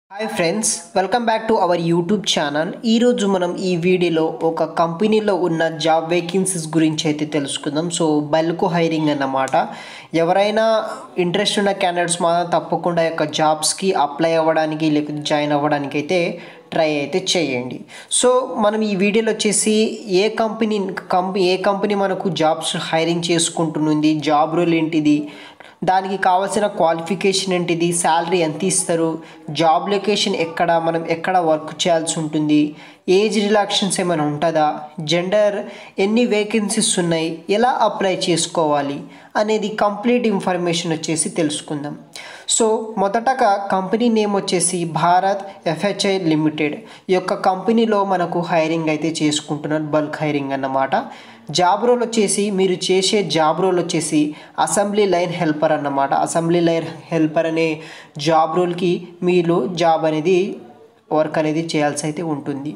hi friends welcome back to our YouTube channel ఈరోజు మనం ఈ వీడియోలో ఒక కంపెనీలో ఉన్న జాబ్ వేకెన్సీస్ గురించి అయితే తెలుసుకుందాం సో బల్క్ హైరింగ్ అన్నమాట ఎవరైనా ఇంట్రెస్ట్ ఉన్న క్యాండిడేట్స్ మాత్రం తప్పకుండా ఈ యొక్క జాబ్స్కి అప్లై అవ్వడానికి లేకపోతే జాయిన్ అవ్వడానికి అయితే ట్రై అయితే చేయండి సో మనం ఈ వీడియోలో వచ్చేసి ఏ కంపెనీ కంపెనీ ఏ కంపెనీ మనకు జాబ్స్ హైరింగ్ చేసుకుంటుంది జాబ్ రోల్ ఏంటిది దానికి కావాల్సిన క్వాలిఫికేషన్ ఏంటిది శాలరీ ఎంత ఇస్తారు జాబ్ లొకేషన్ ఎక్కడ మనం ఎక్కడ వర్క్ చేయాల్సి ఉంటుంది ఏజ్ రిలాక్షన్స్ ఏమైనా ఉంటుందా జెండర్ ఎన్ని వేకెన్సీస్ ఉన్నాయి ఎలా అప్లై చేసుకోవాలి అనేది కంప్లీట్ ఇన్ఫర్మేషన్ వచ్చేసి తెలుసుకుందాం సో మొదటగా కంపెనీ నేమ్ వచ్చేసి భారత్ ఎఫ్హెచ్ఐ లిమిటెడ్ ఈ యొక్క కంపెనీలో మనకు హైరింగ్ అయితే చేసుకుంటున్నారు బల్క్ హైరింగ్ అన్నమాట జాబ్ రోల్ వచ్చేసి మీరు చేసే జాబ్ రోల్ వచ్చేసి అసెంబ్లీ లైన్ హెల్పర్ అన్నమాట అసెంబ్లీ లైన్ హెల్పర్ అనే జాబ్ రోల్కి మీరు జాబ్ అనేది వర్క్ అనేది చేయాల్సి అయితే ఉంటుంది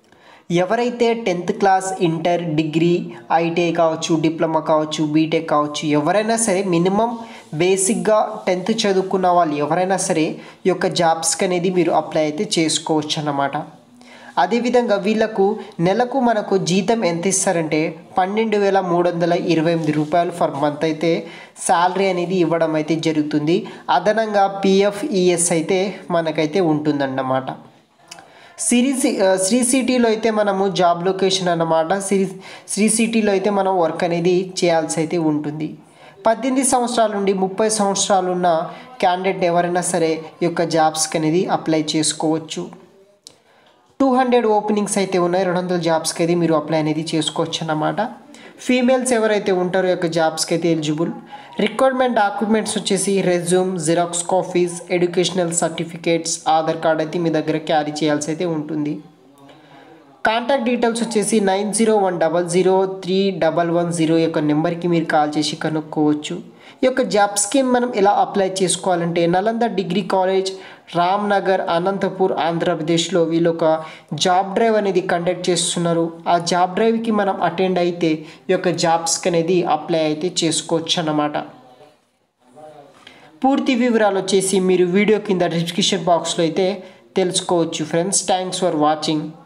ఎవరైతే tenth class inter degree ITI కావచ్చు డిప్లొమా కావచ్చు బీటెక్ కావచ్చు ఎవరైనా సరే మినిమం బేసిక్గా టెన్త్ చదువుకున్న వాళ్ళు ఎవరైనా సరే ఈ యొక్క జాబ్స్కి అనేది మీరు అప్లై అయితే చేసుకోవచ్చు అన్నమాట అదేవిధంగా వీళ్ళకు నెలకు మనకు జీతం ఎంత ఇస్తారంటే పన్నెండు వేల మూడు వందల ఇరవై ఎనిమిది రూపాయలు ఫర్ మంత్ అయితే శాలరీ అనేది ఇవ్వడం అయితే జరుగుతుంది అదనంగా పిఎఫ్ ఈఎస్ అయితే మనకైతే ఉంటుందన్నమాట సిరి శ్రీ సిటీలో అయితే మనము జాబ్ లొకేషన్ అన్నమాట శ్రీ శ్రీ సిటీలో అయితే మనం వర్క్ అనేది చేయాల్సి అయితే ఉంటుంది పద్దెనిమిది సంవత్సరాల నుండి ముప్పై సంవత్సరాలు ఉన్న క్యాండిడేట్ ఎవరైనా సరే ఈ యొక్క జాబ్స్కి అనేది అప్లై చేసుకోవచ్చు టూ హండ్రెడ్ ఓపెనింగ్స్ అయితే ఉన్నాయి రెండు వందల జాబ్స్కి అయితే మీరు అప్లై అనేది చేసుకోవచ్చు అన్నమాట ఫీమేల్స్ ఎవరైతే ఉంటారో యొక్క జాబ్స్కి అయితే ఎలిజిబుల్ రిక్వైర్మెంట్ డాక్యుమెంట్స్ వచ్చేసి resume xerox copies educational certificates Aadhaar card అయితే మీ దగ్గర క్యారీ చేయాల్సి అయితే ఉంటుంది కాంటాక్ట్ డీటెయిల్స్ వచ్చేసి nine zero one double zero three double one zero యొక్క నెంబర్కి మీరు కాల్ చేసి కనుక్కోవచ్చు ఈ యొక్క జాబ్ స్కీమ్ మనం ఎలా అప్లై చేసుకోవాలంటే నలంద డిగ్రీ కాలేజ్ రామ్ నగర్ అనంతపూర్ ఆంధ్రప్రదేశ్లో వీళ్ళు ఒక జాబ్ డ్రైవ్ అనేది కండక్ట్ చేస్తున్నారు ఆ జాబ్ డ్రైవ్కి మనం అటెండ్ అయితే ఈ యొక్క జాబ్స్కి అనేది అప్లై అయితే చేసుకోవచ్చు అన్నమాట పూర్తి వివరాలు వచ్చేసి మీరు వీడియో కింద డిస్క్రిప్షన్ బాక్స్లో అయితే తెలుసుకోవచ్చు ఫ్రెండ్స్ థ్యాంక్స్ ఫర్ వాచింగ్